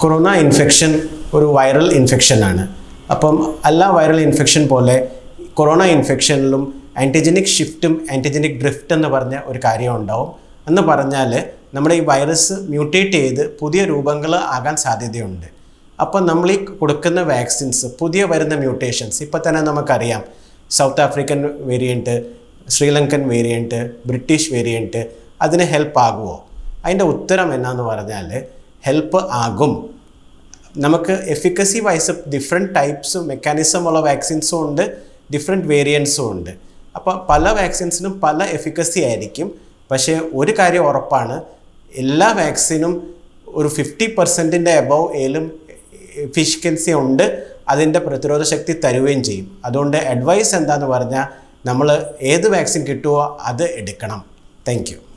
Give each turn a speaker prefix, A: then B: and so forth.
A: corona infection ഒരു viral ഇൻഫെക്ഷനാണ് അപ്പം എല്ലാ വൈറൽ ഇൻഫെക്ഷൻ പോലെ കൊറോണ ഇൻഫെക്ഷനിലും ആൻറ്റിജനിക് ഷിഫ്റ്റും ആൻറ്റിജനിക് ഡ്രിഫ്റ്റ് എന്ന് പറഞ്ഞ ഒരു കാര്യം ഉണ്ടാവും എന്ന് പറഞ്ഞാൽ നമ്മുടെ ഈ വൈറസ് മ്യൂട്ടേറ്റ് ചെയ്ത് പുതിയ രൂപങ്ങൾ ആകാൻ സാധ്യതയുണ്ട് അപ്പോൾ നമ്മൾ ഈ കൊടുക്കുന്ന വാക്സിൻസ് പുതിയ വരുന്ന മ്യൂട്ടേഷൻസ് ഇപ്പോൾ തന്നെ നമുക്കറിയാം South African variant Sri Lankan variant British variant അതിന് ഹെൽപ്പ് ആകുമോ അതിൻ്റെ ഉത്തരം എന്നാന്ന് പറഞ്ഞാൽ ഹെൽപ്പ് ആകും നമുക്ക് എഫിക്കസി വൈസ് ഡിഫറെൻറ്റ് ടൈപ്സും മെക്കാനിസം ഉള്ള വാക്സിൻസും ഉണ്ട് ഡിഫറെൻറ്റ് വേരിയൻസും ഉണ്ട് അപ്പോൾ പല വാക്സിൻസിനും പല എഫിക്കസി ആയിരിക്കും പക്ഷേ ഒരു കാര്യം ഉറപ്പാണ് എല്ലാ വാക്സിനും ഒരു ഫിഫ്റ്റി പെർസെൻറ്റിൻ്റെ എബവ് ഏലും എഫിഷ്യൻസി ഉണ്ട് അതിൻ്റെ പ്രതിരോധ ശക്തി തരുകയും ചെയ്യും അതുകൊണ്ട് അഡ്വൈസ് എന്താന്ന് പറഞ്ഞാൽ നമ്മൾ ഏത് വാക്സിൻ കിട്ടുമോ അത് എടുക്കണം താങ്ക് യു